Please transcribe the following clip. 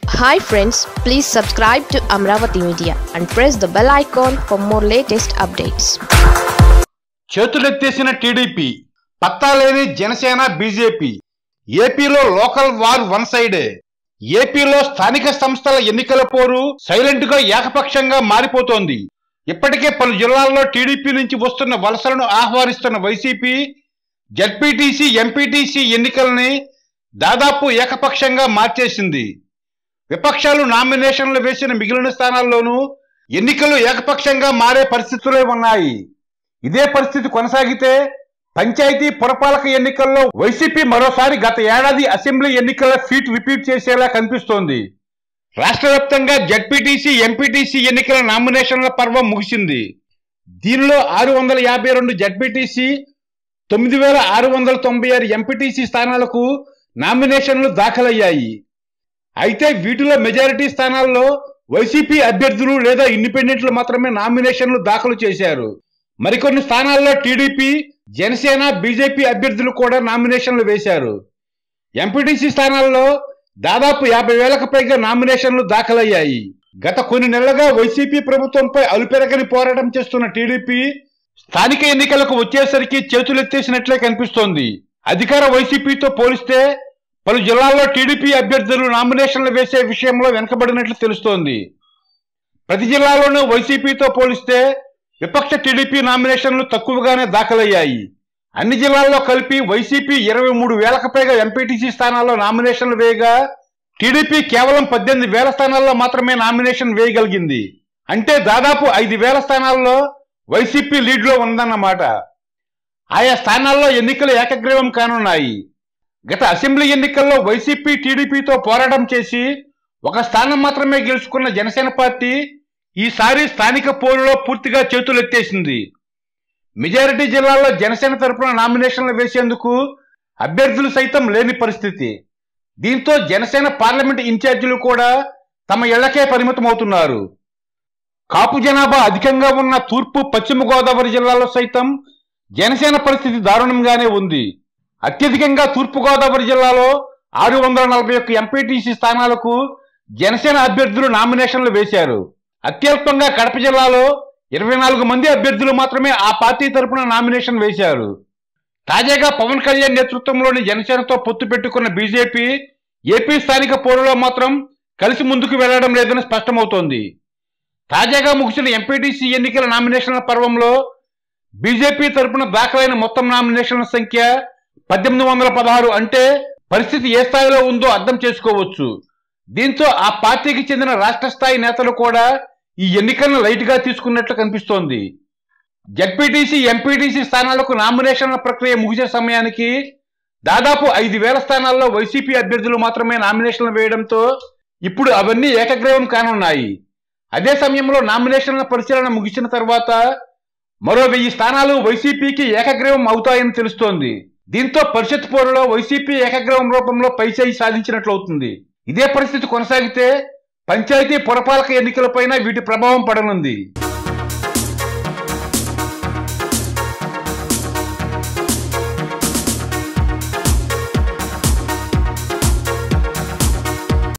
hi friends please subscribe to Amaravati media and press the bell icon for more latest updates చేతులెత్తేసిన TDP పత్తాలేని Janasena BJP ఏపీలో local war one సైడే ఏపీలో స్థానిక సంస్థల ఎన్నికల పోరు సైలెంట్ గా ఏకపక్షంగా మారిపోతోంది ఇప్పటికే పలు జిల్లాల్లో టీడీపీ నుంచి వస్తున్న వలసలను ఆహ్వానిస్తున్న వైసీపీ జడ్పీటీసీ ఎంపీటీసీ ఎన్నికల్ని దాదాపు ఏకపక్షంగా మార్చేసింది విపక్షాలు నామినేషన్లు వేసిన మిగిలిన స్థానాల్లోనూ ఎన్నికలు ఏకపక్షంగా మారే పరిస్థితులే ఉన్నాయి ఇదే పరిస్థితి కొనసాగితే పంచాయతీ పురపాలక ఎన్నికల్లో వైసీపీ మరోసారి గత ఏడాది అసెంబ్లీ ఎన్నికల ఫీట్ రిపీట్ చేసేలా కనిపిస్తోంది రాష్ట్ర వ్యాప్తంగా జడ్పీటీసీ ఎంపీటీసీ ఎన్నికల నామినేషన్ల పర్వం ముగిసింది దీనిలో ఆరు వందల యాభై రెండు జడ్పీటీసీ తొమ్మిది వేల ఆరు వందల తొంభై ఆరు ఎంపీటీసీ స్థానాలకు నామినేషన్లు దాఖలయ్యాయి అయితే వీటిలో మెజారిటీ స్థానాల్లో వైసీపీ అభ్యర్థులు లేదా ఇండిపెండెంట్లు మాత్రమే నామినేషన్లు దాఖలు చేశారు మరికొన్ని స్థానాల్లో టీడీపీ జనసేన బీజేపీ అభ్యర్థులు కూడా నామినేషన్లు వేశారు ఎంపీటీసీ స్థానాల్లో దాదాపు యాభై వేలకు పైగా నామినేషన్లు దాఖలయ్యాయి గత కొన్ని నెలలుగా వైసీపీ ప్రభుత్వంపై అలుపెరగని పోరాటం చేస్తున్న టీడీపీ స్థానిక ఎన్నికలకు వచ్చేసరికి చేతులెత్తేసినట్లే కనిపిస్తోంది అధికార వైసీపీతో పోలిస్తే పలు జిల్లాల్లో టీడీపీ అభ్యర్థులు నామినేషన్లు వేసే విషయంలో వెనకబడినట్లు తెలుస్తోంది ప్రతి జిల్లాలోనూ వైసీపీతో పోలిస్తే విపక్ష టీడీపీ నామినేషన్లు తక్కువగానే దాఖలయ్యాయి అన్ని జిల్లాల్లో కలిపి వైసీపీ ఇరవై మూడు వేలకు పైగా ఎంపీటీసీ స్థానాల్లో నామినేషన్లు వేయగా టీడీపీ కేవలం పద్దెనిమిది వేల స్థానాల్లో మాత్రమే నామినేషన్ వేయగలిగింది అంటే దాదాపు ఐదు వేల స్థానాల్లో వైసీపీ లీడ్లో ఉందన్నమాట ఆయా స్థానాల్లో ఎన్నికలు ఏకగ్రీవం కానున్నాయి గత అసెంబ్లీ ఎన్నికల్లో వైసీపీ టీడీపీతో పోరాటం చేసి ఒక స్థానం మాత్రమే గెలుచుకున్న జనసేన పార్టీ ఈసారి స్థానిక పోరులో పూర్తిగా చేతులెత్తేసింది మెజారిటీ జిల్లాల్లో జనసేన తరపున నామినేషన్లు వేసేందుకు అభ్యర్థులు సైతం లేని పరిస్థితి దీంతో జనసేన పార్లమెంట్ ఇన్ఛార్జీలు కూడా తమ ఇళ్లకే పరిమితమవుతున్నారు కాపు జనాభా అధికంగా ఉన్న తూర్పు పశ్చిమ గోదావరి జిల్లాలో సైతం జనసేన పరిస్థితి దారుణంగానే ఉంది అత్యధికంగా తూర్పు గోదావరి జిల్లాలో ఆరు వందల నలభై ఒక్క ఎంపీటీసీ స్థానాలకు జనసేన అభ్యర్థులు నామినేషన్లు వేశారు అత్యల్పంగా కడప జిల్లాలో ఇరవై నాలుగు మంది అభ్యర్థులు మాత్రమే ఆ పార్టీ తరపున నామినేషన్ వేశారు తాజాగా పవన్ కళ్యాణ్ నేతృత్వంలోని జనసేనతో పొత్తు పెట్టుకున్న బీజేపీ ఏపీ స్థానిక పోరులో మాత్రం కలిసి ముందుకు వెళ్లడం లేదని స్పష్టమవుతోంది తాజాగా ముగిసిన ఎంపీటీసీ ఎన్నికల నామినేషన్ల పర్వంలో బీజేపీ తరపున దాఖలైన మొత్తం నామినేషన్ల సంఖ్య పద్దెనిమిది వందల పదహారు అంటే పరిస్థితి ఏ స్థాయిలో ఉందో అర్థం చేసుకోవచ్చు దీంతో ఆ పార్టీకి చెందిన రాష్ట్ర స్థాయి నేతలు కూడా ఈ ఎన్నికలను లైట్ గా తీసుకున్నట్లు కనిపిస్తోంది జడ్పీటీసీ ఎంపీటీసీ స్థానాలకు నామినేషన్ల ప్రక్రియ ముగిసే సమయానికి దాదాపు ఐదు వేల స్థానాల్లో వైసీపీ అభ్యర్థులు మాత్రమే నామినేషన్లు వేయడంతో ఇప్పుడు అవన్నీ ఏకగ్రీవం కానున్నాయి అదే సమయంలో నామినేషన్ల పరిశీలన ముగిసిన తర్వాత మరో వెయ్యి స్థానాలు వైసీపీకి ఏకగ్రీవం అవుతాయని తెలుస్తోంది దీంతో పరిషత్ పోరులో వైసీపీ ఏకగ్రీవం రూపంలో పైచేయి సాధించినట్లవుతుంది ఇదే పరిస్థితి కొనసాగితే పంచాయతీ పురపాలక ఎన్నికలపైన వీటి ప్రభావం పడనుంది